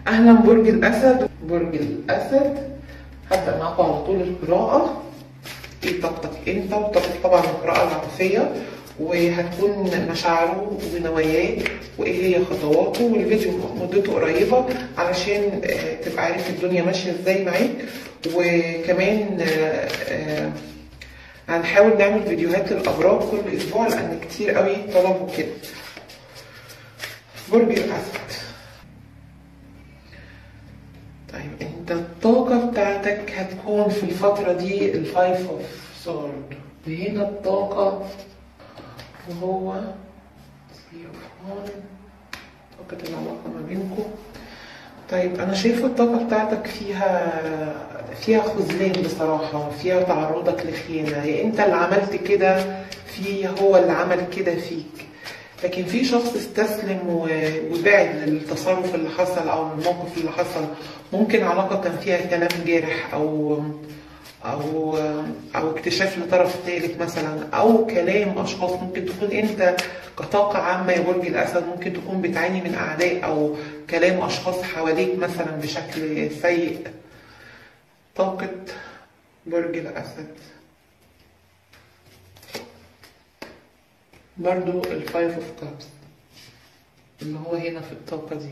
اهلا برج الاسد برج الاسد هبدا معاكم على طول القراءه ايه طاقتك انت وطاقتك طبعا القراءه العاطفيه وهتكون مشاعره ونواياه وايه هي خطواته والفيديو مدته قريبه علشان آه، تبقى عارف الدنيا ماشيه ازاي معاك وكمان آه، آه، هنحاول نعمل فيديوهات للابراج كل اسبوع لان كتير قوي طلبوا كده برج الاسد طيب انت الطاقة بتاعتك هتكون في الفترة دي الفايف اوف سورد وهنا الطاقة وهو three of one. طاقة العلاقة ما بينكم طيب انا شايفة الطاقة بتاعتك فيها فيها خذلان بصراحة فيها تعرضك لخيانة يا انت اللي عملت كده في هو اللي عمل كده فيك لكن في شخص استسلم و- وبعد للتصرف اللي حصل او الموقف اللي حصل ممكن علاقه كان فيها كلام جارح او او او اكتشاف لطرف ثالث مثلا او كلام اشخاص ممكن تكون انت كطاقه عامه يا برج الاسد ممكن تكون بتعاني من اعداء او كلام اشخاص حواليك مثلا بشكل سيء طاقه برج الاسد برضو الفايف اوف كابس اللي هو هنا في الطاقة دي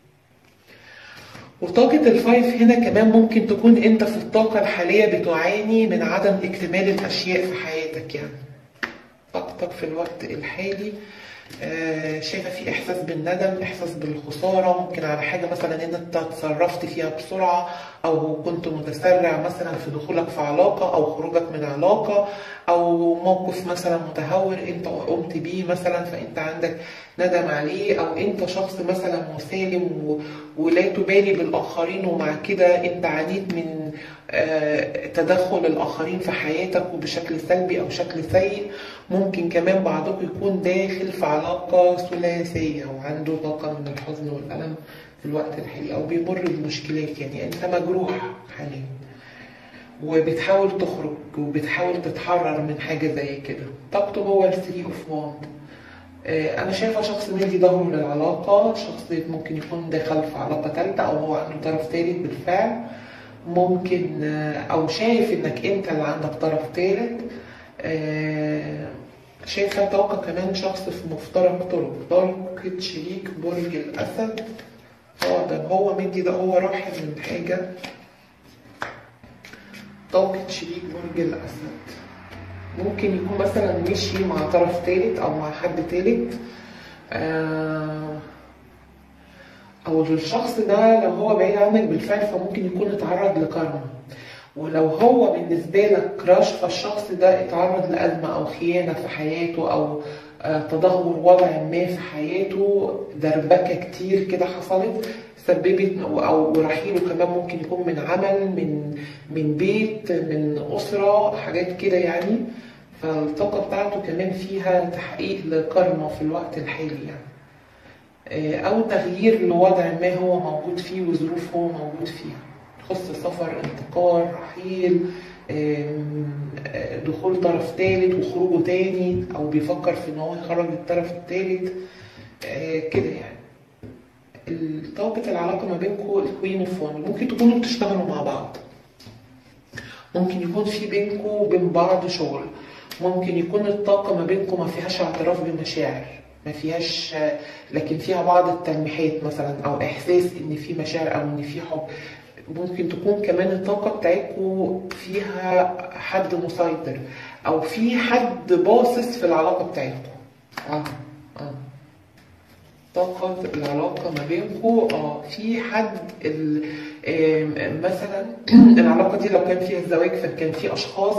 وطاقة الفايف هنا كمان ممكن تكون انت في الطاقة الحالية بتعاني من عدم اكتمال الاشياء في حياتك يعني طاقتك في الوقت الحالي آه، شايفة في إحساس بالندم إحساس بالخسارة ممكن على حاجة مثلا إن أنت تصرفت فيها بسرعة أو كنت متسرع مثلا في دخولك في علاقة أو خروجك من علاقة أو موقف مثلا متهور أنت قمت بيه مثلا فأنت عندك ندم عليه أو أنت شخص مثلا مسالم و- ولا تبالي بالآخرين ومع كده أنت عانيت من آه، تدخل الآخرين في حياتك وبشكل سلبي أو شكل سيء ممكن كمان بعضكم يكون داخل في علاقة ثلاثية وعنده طاقة من الحزن والألم في الوقت الحالي أو بيمر بمشكلات يعني أنت مجروح حاليا وبتحاول تخرج وبتحاول تتحرر من حاجة زي كده طاقته هو الثري اوف واند انا شايفه شخص مدي ظهره للعلاقه شخص ممكن يكون دخل في علاقه ثالثه او هو عنده طرف ثالث بالفعل ممكن آه، او شايف انك انت اللي عندك طرف ثالث آه، شايفه طاقه كمان شخص في مفترق طرق طاقه شريك برج الاسد اه ده هو مدي ده هو راحل من حاجه طاقه شريك برج الاسد ممكن يكون مثلا مشي مع طرف ثالث او مع حد ثالث آه، او الشخص ده لو هو بعيد عنك بالفعل فممكن يكون اتعرض لكارما ولو هو بالنسبة لك كراش فالشخص ده اتعرض لأزمة أو خيانة في حياته أو آه، تدهور وضع ما في حياته دربكة كتير كده حصلت سببت أو رحيله كمان ممكن يكون من عمل من من بيت من أسرة حاجات كده يعني فالطاقة بتاعته كمان فيها تحقيق لكارما في الوقت الحالي يعني آه، أو تغيير لوضع ما هو موجود فيه وظروف هو موجود فيها تخص سفر انتقال رحيل آم، آه، دخول طرف ثالث وخروجه تاني أو بيفكر في إن هو يخرج الطرف الثالث آه، كده يعني طاقة العلاقة ما بينكم الكوين اوف وان ممكن تكونوا بتشتغلوا مع بعض ممكن يكون في بينكم وبين بعض شغل ممكن يكون الطاقة ما بينكم ما فيهاش اعتراف بمشاعر ما فيهاش لكن فيها بعض التلميحات مثلا او احساس ان في مشاعر او ان في حب ممكن تكون كمان الطاقة بتاعتكم فيها حد مسيطر او في حد باصص في العلاقة بتاعتكم اه اه طاقة العلاقة ما بينكم اه في حد ال... آم، مثلا العلاقة دي لو كان فيها الزواج فكان في أشخاص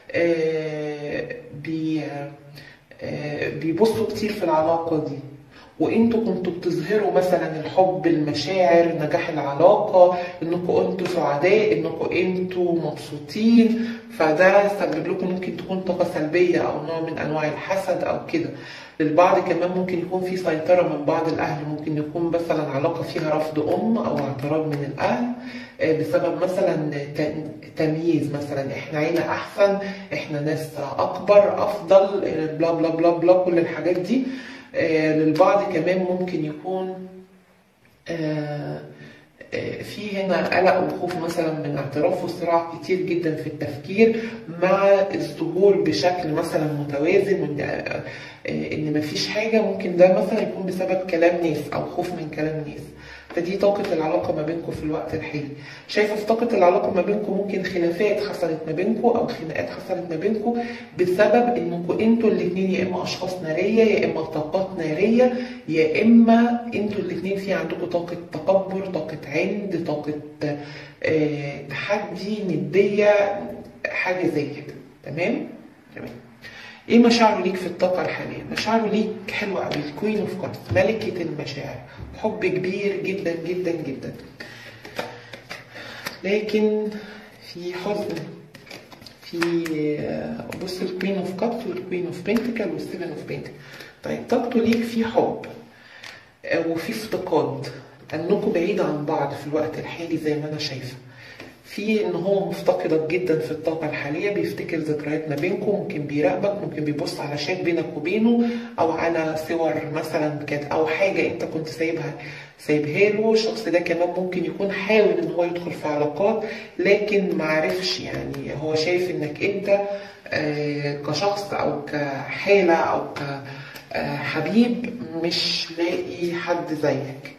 آه، بي آه، بيبصوا كتير في العلاقة دي وانتوا كنتوا بتظهروا مثلا الحب المشاعر نجاح العلاقة انكم انتوا سعداء انكم انتوا مبسوطين فده سبب لكم ممكن تكون طاقة سلبية او نوع من انواع الحسد او كده للبعض كمان ممكن يكون في سيطرة من بعض الاهل ممكن يكون مثلا علاقة فيها رفض ام او اعتراض من الاهل آه، بسبب مثلا ت- تمييز مثلا احنا عيلة احسن احنا ناس اكبر افضل آه، بلا بلا بلا بلا كل الحاجات دي آه، للبعض كمان ممكن يكون آه، آه، في هنا قلق وخوف مثلا من اعتراف وصراع كتير جدا في التفكير مع الظهور بشكل مثلا متوازن وان آه، آه، ان مفيش حاجه ممكن ده مثلا يكون بسبب كلام ناس او خوف من كلام ناس فدي طاقة العلاقة ما بينكم في الوقت الحالي شايفة في طاقة العلاقة ما بينكم ممكن خلافات حصلت ما بينكم أو خناقات حصلت ما بينكم بسبب إنكم أنتوا الاتنين يا إما أشخاص نارية يا إما طاقات نارية يا إما أنتوا الاتنين في عندكم طاقة تكبر طاقة عند طاقة آه، تحدي ندية حاجة زي كده تمام؟ تمام ايه مشاعره ليك في الطاقة الحالية؟ مشاعره ليك حلوة قوي الكوين اوف كارت ملكة المشاعر حب كبير جدا جدا جدا لكن في حزن في آه، بص الكوين اوف كابس والكوين اوف بنتكل والسيفن اوف بنتكل طيب طاقته ليك في حب آه، وفي افتقاد انكم بعيد عن بعض في الوقت الحالي زي ما انا شايفه في ان هو مفتقدك جدا في الطاقه الحاليه بيفتكر ذكريات ما بينكم ممكن بيراقبك ممكن بيبص على شات بينك وبينه او على صور مثلا كانت او حاجه انت كنت سايبها سايبها له الشخص ده كمان ممكن يكون حاول ان هو يدخل في علاقات لكن ما عرفش يعني هو شايف انك انت آه، كشخص او كحاله او كحبيب مش لاقي حد زيك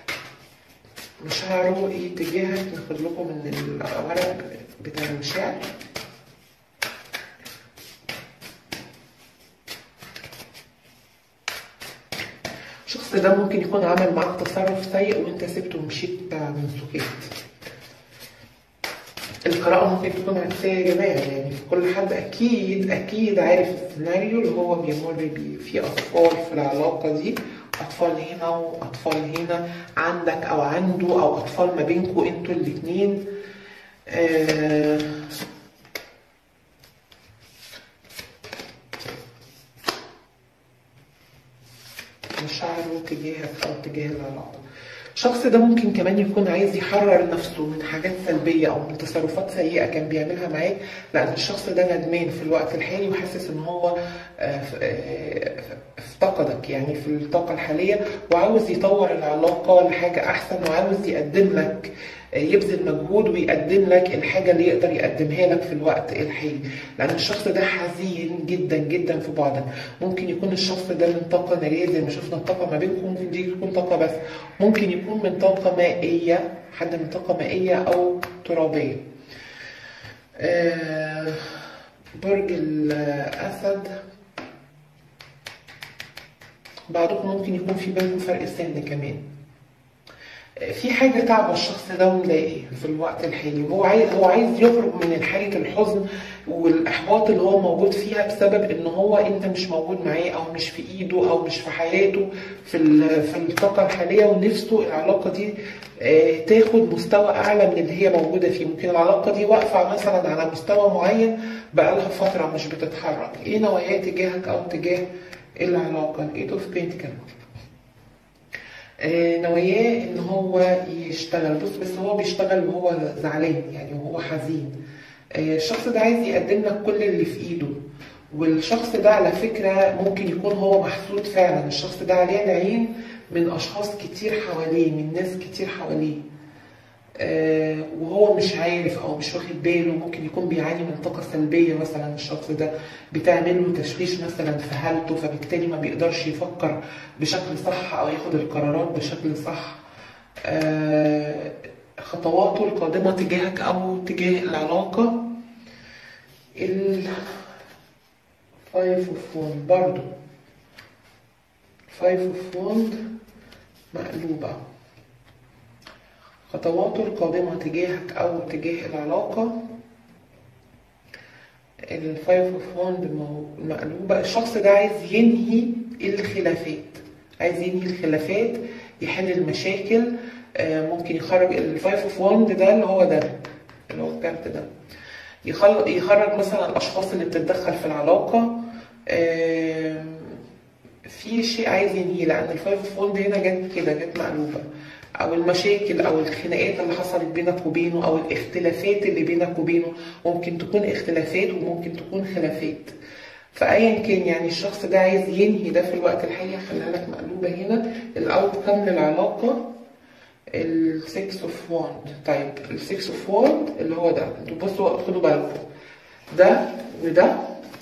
مشاعره ايه تجاهك ناخد لكم من الورق بتاع المشاعر الشخص ده ممكن يكون عمل معاك تصرف سيء وانت سبته ومشيت من سكات القراءة ممكن تكون عكسية يا جماعة يعني في كل حد أكيد أكيد عارف السيناريو اللي هو بيمر بيه في أطفال في العلاقة دي أطفال هنا وأطفال هنا عندك أو عنده أو أطفال ما بينكوا أنتوا الاتنين آه مشاعره تجاهك أو تجاه العلاقة الشخص ده ممكن كمان يكون عايز يحرر نفسه من حاجات سلبية أو من تصرفات سيئة كان بيعملها معاك لأن الشخص ده ندمان في الوقت الحالي وحاسس إن هو آه، ف- آه، افتقدك يعني في الطاقة الحالية وعاوز يطور العلاقة لحاجة أحسن وعاوز يقدم لك آه، يبذل مجهود ويقدم لك الحاجة اللي يقدر يقدمها لك في الوقت الحالي لأن الشخص ده حزين جدا جدا في بعدك ممكن يكون الشخص ده من طاقة نارية زي ما شفنا الطاقة ما بينكم ممكن دي تكون طاقة بس ممكن يكون من طاقة مائية حد من طاقة مائية أو ترابية آه، برج الأسد بعضكم ممكن يكون في بينكم فرق سن كمان في حاجة تعب الشخص ده ومضايقاه في الوقت الحالي وهو عايز هو عايز يخرج من حالة الحزن والإحباط اللي هو موجود فيها بسبب إن هو أنت مش موجود معاه أو مش في إيده أو مش في حياته في ال- في الطاقة الحالية ونفسه العلاقة دي آه، تاخد مستوى أعلى من اللي هي موجودة فيه ممكن العلاقة دي واقفة مثلا على مستوى معين بقالها فترة مش بتتحرك إيه نواياه تجاهك أو تجاه العلاقة الإيد أوف بينتكل آه، نواياه ان هو يشتغل بص بس هو بيشتغل وهو زعلان يعني وهو حزين آه، الشخص ده عايز يقدم لك كل اللي في ايده والشخص ده على فكرة ممكن يكون هو محسود فعلا الشخص ده عليه العين من اشخاص كتير حواليه من ناس كتير حواليه آه، وهو مش عارف او مش واخد باله ممكن يكون بيعاني من طاقه سلبيه مثلا الشخص ده بتعمل له تشويش مثلا في حالته فبالتالي ما بيقدرش يفكر بشكل صح او ياخد القرارات بشكل صح آه، خطواته القادمه تجاهك او تجاه العلاقه ال فايف اوف وند برضو فايف اوف وند مقلوبه خطواته القادمة تجاهك أو تجاه العلاقة الفايف اوف وند مقلوبة الشخص ده عايز ينهي الخلافات عايز ينهي الخلافات يحل المشاكل آه، ممكن يخرج الفايف اوف وند ده اللي هو ده اللي هو الكارت ده يخل- يخرج مثلا الأشخاص اللي بتتدخل في العلاقة آم، في شيء عايز ينهيه لأن الفايف اوف وند هنا جت كده جت مقلوبة او المشاكل او الخناقات اللي حصلت بينك وبينه او الاختلافات اللي بينك وبينه ممكن تكون اختلافات وممكن تكون خلافات فايا كان يعني الشخص ده عايز ينهي ده في الوقت الحالي خليها لك مقلوبه هنا الاوت كم للعلاقه السكس اوف واند طيب السكس اوف واند اللي هو ده انتوا بصوا خدوا بالكم ده وده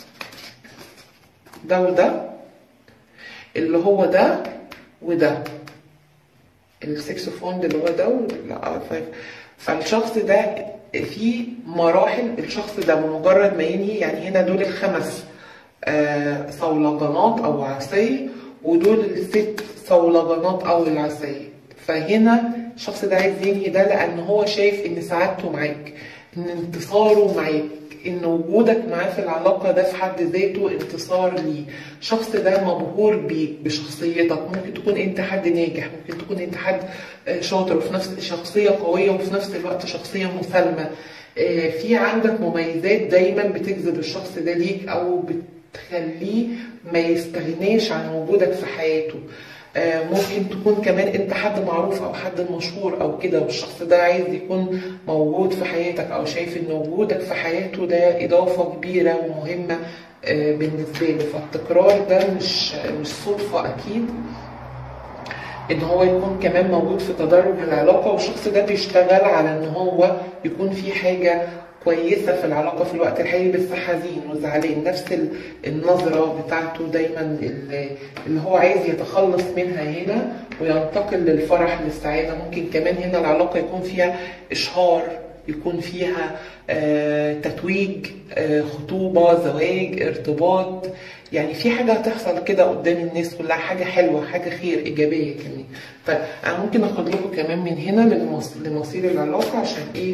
ده وده اللي هو ده وده السكس اوف واند اللي هو ده و... لا طيب فالشخص ده في مراحل الشخص ده بمجرد ما ينهي يعني هنا دول الخمس آه صولجانات او عصي ودول الست صولجانات او العصي فهنا الشخص ده عايز ينهي ده لان هو شايف ان سعادته معاك ان انتصاره معاك ان وجودك معاه في العلاقه ده في حد ذاته انتصار ليه الشخص ده مبهور بيك بشخصيتك ممكن تكون انت حد ناجح ممكن تكون انت حد شاطر وفي نفس شخصيه قويه وفي نفس الوقت شخصيه مسالمه في عندك مميزات دايما بتجذب الشخص ده ليك او بتخليه ما يستغناش عن وجودك في حياته ممكن تكون كمان انت حد معروف او حد مشهور او كده والشخص ده عايز يكون موجود في حياتك او شايف ان وجودك في حياته ده اضافه كبيره ومهمه بالنسبه له فالتكرار ده مش مش صدفه اكيد ان هو يكون كمان موجود في تدرج العلاقه والشخص ده بيشتغل على ان هو يكون في حاجه كويسة في العلاقة في الوقت الحالي بس حزين وزعلان نفس النظرة بتاعته دايما اللي هو عايز يتخلص منها هنا وينتقل للفرح للسعادة ممكن كمان هنا العلاقة يكون فيها إشهار يكون فيها آه تتويج آه خطوبة زواج ارتباط يعني في حاجة هتحصل كده قدام الناس كلها حاجة حلوة حاجة خير إيجابية كمان فأنا ممكن أخد لكم كمان من هنا لمصير العلاقة عشان إيه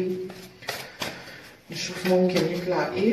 نشوف ممكن يطلع ايه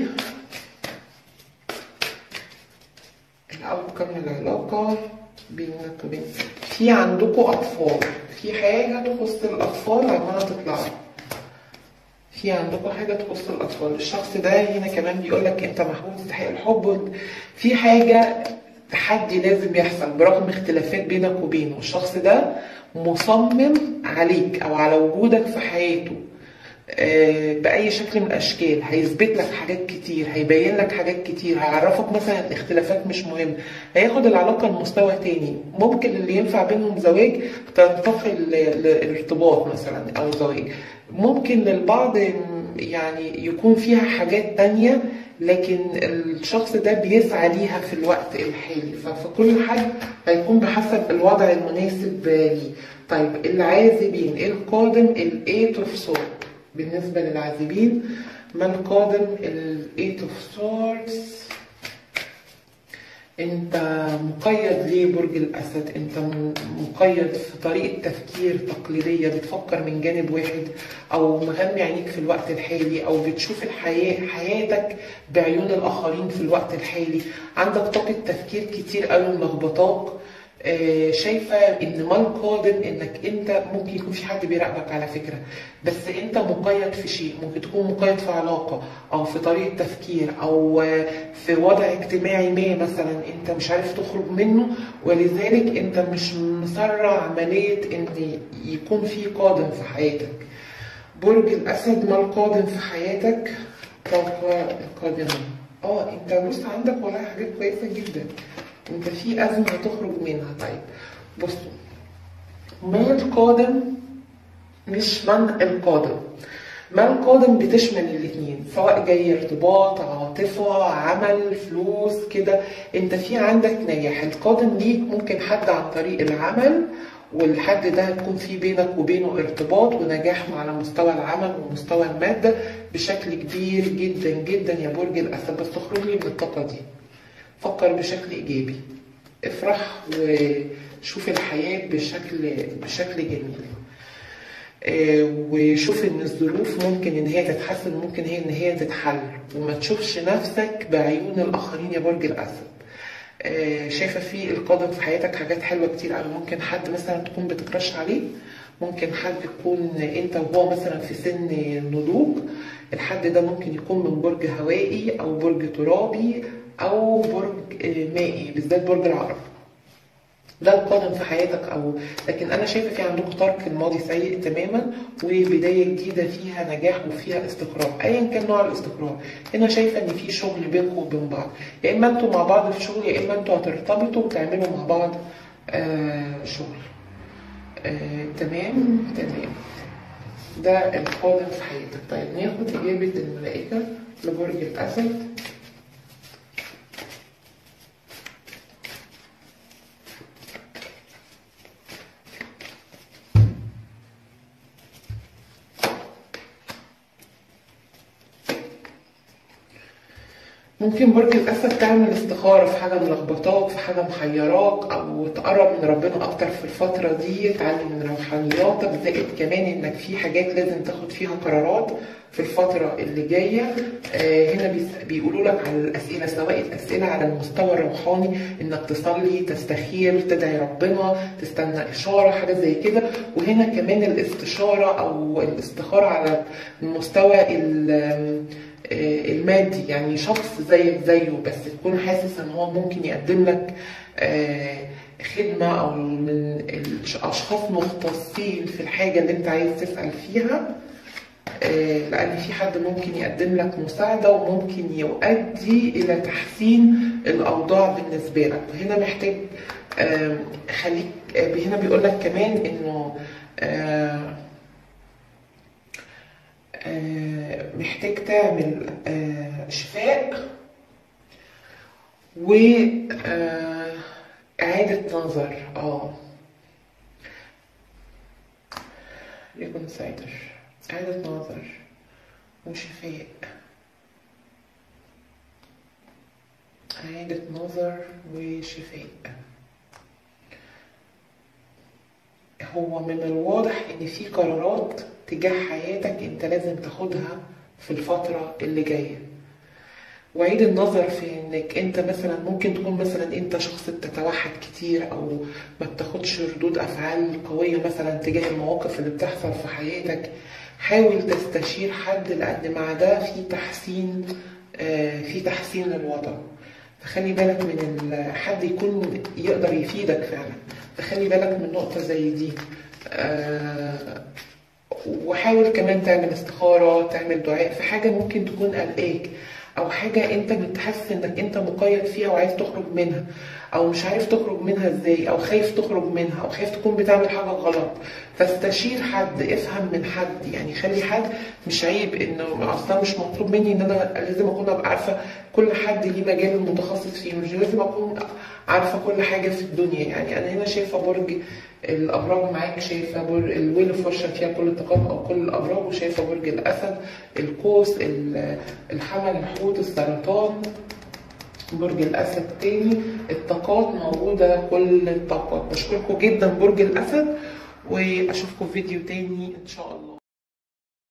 الأوتكم العلاقة بينك وبين في عندكم أطفال في حاجة تخص الأطفال عمالة تطلع في عندكم حاجة تخص الأطفال الشخص ده هنا كمان بيقول لك أنت محبوب تستحق الحب في حاجة تحدي لازم يحصل برغم اختلافات بينك وبينه الشخص ده مصمم عليك أو على وجودك في حياته بأي شكل من الأشكال هيثبت لك حاجات كتير هيبين لك حاجات كتير هيعرفك مثلا الاختلافات مش مهم هياخد العلاقة لمستوى تاني ممكن اللي ينفع بينهم زواج تنتقل للارتباط مثلا أو زواج ممكن للبعض يعني يكون فيها حاجات تانية لكن الشخص ده بيسعى ليها في الوقت الحالي فكل حد هيكون بحسب الوضع المناسب ليه طيب العازبين ايه القادم الايت اوف سورد بالنسبة للعازبين ما القادم الايت اوف سورز انت مقيد ليه برج الاسد انت مقيد في طريقه تفكير تقليديه بتفكر من جانب واحد او مغمي عينيك في الوقت الحالي او بتشوف الحياه حياتك بعيون الاخرين في الوقت الحالي عندك طاقه تفكير كتير قوي ملخبطاك شايفه ان ما القادم انك انت ممكن يكون في حد بيراقبك على فكره بس انت مقيد في شيء ممكن تكون مقيد في علاقه او في طريقه تفكير او في وضع اجتماعي ما مثلا انت مش عارف تخرج منه ولذلك انت مش مسرع عمليه ان يكون في قادم في حياتك برج الاسد ما القادم في حياتك طاقه القادمه اه انت بص عندك والله حاجات كويسه جدا انت في ازمه هتخرج منها طيب بصوا ما القادم مش من القادم ما القادم بتشمل الاثنين سواء جاي ارتباط عاطفة عمل فلوس كده انت في عندك نجاح القادم ليك ممكن حد عن طريق العمل والحد ده هتكون في بينك وبينه ارتباط ونجاح على مستوى العمل ومستوى المادة بشكل كبير جدا جدا يا برج الأسد بس تخرج لي من الطاقة دي فكر بشكل ايجابي افرح وشوف الحياه بشكل بشكل جميل وشوف ان الظروف ممكن ان هي تتحسن ممكن هي ان هي تتحل وما تشوفش نفسك بعيون الاخرين يا برج الاسد شايفه في القادم في حياتك حاجات حلوه كتير قوي ممكن حد مثلا تكون بتكرش عليه ممكن حد يكون انت وهو مثلا في سن النضوج الحد ده ممكن يكون من برج هوائي او برج ترابي او برج مائي بالذات برج العقرب ده القادم في حياتك او لكن انا شايفه في عندكم ترك الماضي سيء تماما وبدايه جديده فيها نجاح وفيها استقرار ايا كان نوع الاستقرار هنا شايفه ان في شغل بينكم وبين بعض يا اما انتوا مع بعض في شغل يا اما انتوا هترتبطوا وتعملوا مع بعض آه شغل آه تمام تمام ده القادم في حياتك طيب ناخد إجابة الملائكة لبرج الأسد ممكن برج الأسد تعمل استخارة في حاجة ملخبطاك في حاجة محيراك أو تقرب من ربنا أكتر في الفترة دي تعلم من روحانياتك زائد كمان إنك في حاجات لازم تاخد فيها قرارات في الفترة اللي جاية آه هنا بيس- بيقولوا لك على الأسئلة سواء الأسئلة على المستوى الروحاني إنك تصلي تستخير تدعي ربنا تستنى إشارة حاجة زي كده وهنا كمان الاستشارة أو الاستخارة على المستوى ال- آه، المادي يعني شخص زيك زيه بس تكون حاسس ان هو ممكن يقدم لك آه، خدمة او من الاشخاص مختصين في الحاجة اللي انت عايز تسأل فيها آه، لان في حد ممكن يقدم لك مساعدة وممكن يؤدي الى تحسين الاوضاع بالنسبة لك وهنا محتاج آه، خليك آه، هنا بيقول لك كمان انه آه، آه، محتاج تعمل آه، شفاء و آه، إعادة نظر اه يكون سايدر إعادة نظر وشفاء إعادة نظر وشفاء هو من الواضح ان في قرارات تجاه حياتك انت لازم تاخدها في الفترة اللي جاية وعيد النظر في انك انت مثلا ممكن تكون مثلا انت شخص بتتوحد كتير او ما بتاخدش ردود افعال قوية مثلا تجاه المواقف اللي بتحصل في حياتك حاول تستشير حد لان مع ده في تحسين آه، في تحسين للوضع فخلي بالك من ال- حد يكون يقدر يفيدك فعلا فخلي بالك من نقطة زي دي آه، وحاول كمان تعمل استخارة تعمل دعاء في حاجة ممكن تكون قلقاك أو حاجة أنت بتحس إنك أنت مقيد فيها وعايز تخرج منها أو مش عارف تخرج منها إزاي أو خايف تخرج منها أو خايف تكون بتعمل حاجة غلط فاستشير حد افهم من حد يعني خلي حد مش عيب إنه أصلا مش مطلوب مني إن أنا لازم أكون أبقى عارفة كل حد ليه مجال متخصص فيه مش لازم أكون عارفة كل حاجة في الدنيا يعني أنا هنا شايفة برج الأبراج معاك شايفة برج الويل فرشة فيها كل الطاقات أو كل الأبراج وشايفة برج الأسد القوس ال- الحمل الحوت السرطان برج الأسد تاني الطاقات موجودة كل الطاقات بشكركم جدا برج الأسد وأشوفكم في فيديو تاني إن شاء الله